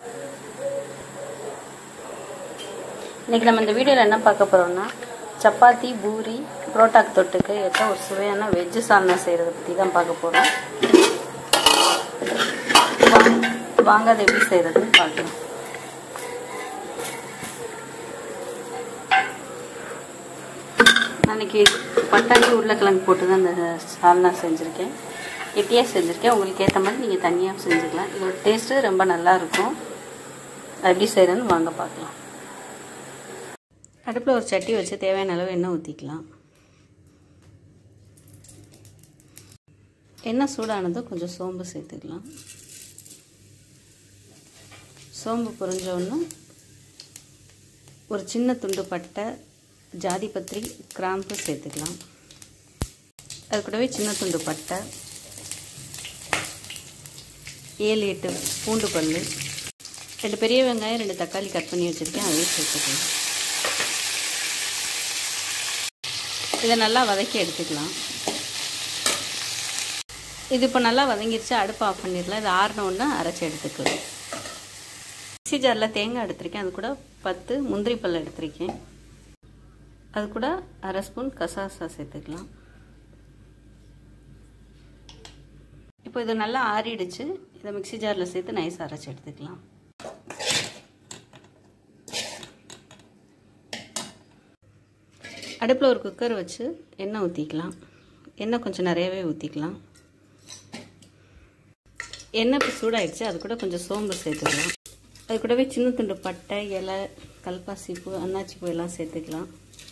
இன்றைக்கி நம்ம இந்த வீடியோவில் என்ன பார்க்க போகிறோம்னா சப்பாத்தி பூரி புரோட்டாக்கு தொட்டுக்கு ஏற்ற ஒரு சுவையான வெஜ்ஜு சால்னா செய்கிறத பற்றி தான் பார்க்க போகிறோம் வாங்க அதை எப்படி செய்கிறதுன்னு பார்க்கலாம் அன்றைக்கி பட்டாணி உருளைக்கிழங்கு போட்டு தான் இந்த சால்னா செஞ்சுருக்கேன் கெட்டியாக செஞ்சுருக்கேன் உங்களுக்கு ஏற்ற மாதிரி நீங்கள் தனியாக செஞ்சுக்கலாம் இதோட டேஸ்ட்டு ரொம்ப நல்லாயிருக்கும் எப்படி செய்கிறேன்னு வாங்க பார்க்கலாம் அடுப்பில் ஒரு சட்டி வச்சு தேவையான அளவு எண்ணெய் ஊற்றிக்கலாம் எண்ணெய் சூடானதும் கொஞ்சம் சோம்பு சேர்த்துக்கலாம் சோம்பு பொரிஞ்சோன்னு ஒரு சின்ன துண்டு பட்டை ஜாதிபத்திரி கிராம்பு சேர்த்துக்கலாம் அது கூடவே சின்ன துண்டு பட்டை ஏழு எட்டு பூண்டு பல் ரெண்டு பெரிய வெங்காயம் ரெண்டு தக்காளி கட் பண்ணி வச்சுருக்கேன் அதையும் சேர்த்துக்கலாம் இதை நல்லா வதக்கி எடுத்துக்கலாம் இது இப்போ நல்லா வதங்கிருச்சு அடுப்பு ஆஃப் பண்ணிடலாம் இது ஆறின ஒன்று அரைச்சி எடுத்துக்கலாம் மிக்சி ஜாரில் தேங்காய் எடுத்திருக்கேன் அது கூட பத்து முந்திரி பல் எடுத்திருக்கேன் அது கூட அரை ஸ்பூன் கசாசா சேர்த்துக்கலாம் இப்போ இது நல்லா ஆறிடுச்சு இதை மிக்சி ஜாரில் சேர்த்து நைஸ் அரைச்சி எடுத்துக்கலாம் அடுப்பில் ஒரு குக்கர் வச்சு எண்ணெய் ஊற்றிக்கலாம் எண்ணெய் கொஞ்சம் நிறையவே ஊற்றிக்கலாம் எண்ணெய் இப்போ சூடாயிடுச்சு அது கூட கொஞ்சம் சோம்பு சேர்த்துக்கலாம் அது கூடவே சின்ன துண்டு பட்டை இலை கல்பாசி பூ அன்னாச்சி பூ எல்லாம் சேர்த்துக்கலாம்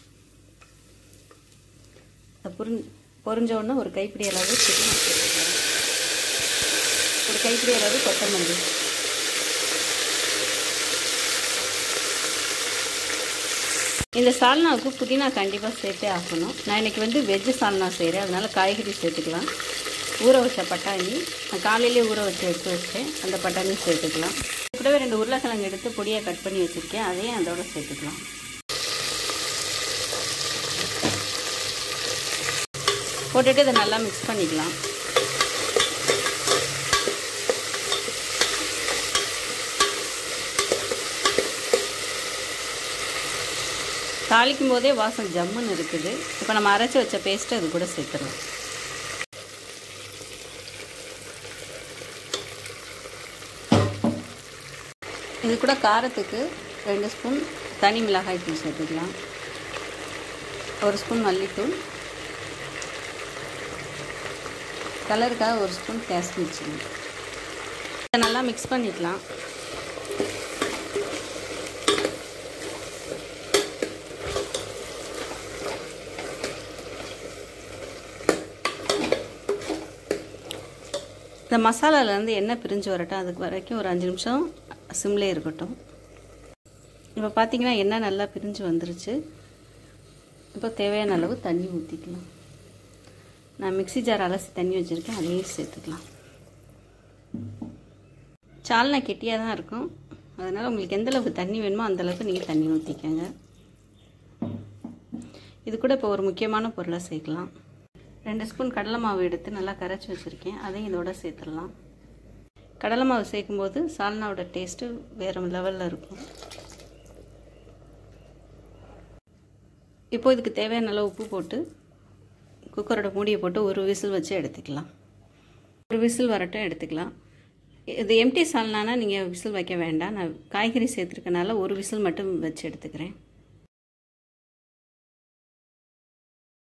அது புரி பொரிஞ்ச உடனே ஒரு கைப்பிடி அளவு சிக்கன் சேர்த்துக்கலாம் ஒரு கைப்பிடி அளவு கொத்தமல்லி இந்த சால்னாவுக்கு புதினா கண்டிப்பாக சேர்த்தே ஆகணும் நான் இன்றைக்கி வந்து வெஜ்ஜு சால்னா செய்கிறேன் அதனால் காய்கறி சேர்த்துக்கலாம் ஊற வச்ச பட்டாணி நான் காலையிலே ஊற வச்சு எடுத்து வச்சேன் அந்த பட்டாணி சேர்த்துக்கலாம் கூடவே ரெண்டு உருளைக்கிழங்கு எடுத்து பொடியாக கட் பண்ணி வச்சுருக்கேன் அதையும் அதோட சேர்த்துக்கலாம் போட்டுட்டு இதை நல்லா மிக்ஸ் பண்ணிக்கலாம் தாளிக்கும் போதே வாசம் ஜம்முன்னு இருக்குது இப்போ நம்ம அரைச்சி வச்ச பேஸ்ட்டு அது கூட சேர்த்துடலாம் இது கூட காரத்துக்கு ரெண்டு ஸ்பூன் தனி மிளகாய் தூள் சேர்த்துக்கலாம் ஒரு ஸ்பூன் மல்லித்தூள் கலருக்காக ஒரு ஸ்பூன் காஷ்மீர் சில்லி இதை நல்லா மிக்ஸ் பண்ணிக்கலாம் இந்த மசாலாலேருந்து எண்ணெய் பிரிஞ்சு வரட்டும் அதுக்கு வரைக்கும் ஒரு அஞ்சு நிமிஷம் சிம்லே இருக்கட்டும் இப்போ பார்த்தீங்கன்னா எண்ணெய் நல்லா பிரிஞ்சு வந்துருச்சு இப்போ தேவையான அளவு தண்ணி ஊற்றிக்கலாம் நான் மிக்சி ஜார் அலசி தண்ணி வச்சுருக்கேன் அதையும் சேர்த்துக்கலாம் சால்னா கெட்டியாக தான் இருக்கும் அதனால் உங்களுக்கு எந்த அளவுக்கு தண்ணி வேணுமோ அந்தளவுக்கு நீங்கள் தண்ணி ஊற்றிக்கங்க இது கூட இப்போ ஒரு முக்கியமான பொருளை சேர்க்கலாம் ரெண்டு ஸ்பூன் கடலை மாவு எடுத்து நல்லா கரைச்சி வச்சுருக்கேன் அதையும் இதோட சேர்த்துடலாம் கடலை மாவு சேர்க்கும்போது சால்னாவோட டேஸ்ட்டு வேறு லெவலில் இருக்கும் இப்போ இதுக்கு தேவையான அளவு உப்பு போட்டு குக்கரோட மூடியை போட்டு ஒரு விசில் வச்சு எடுத்துக்கலாம் ஒரு விசில் வரட்டும் எடுத்துக்கலாம் இது எம்டி சால்னானா நீங்கள் விசில் வைக்க வேண்டாம் நான் காய்கறி சேர்த்துருக்கனால ஒரு விசில் மட்டும் வச்சு எடுத்துக்கிறேன்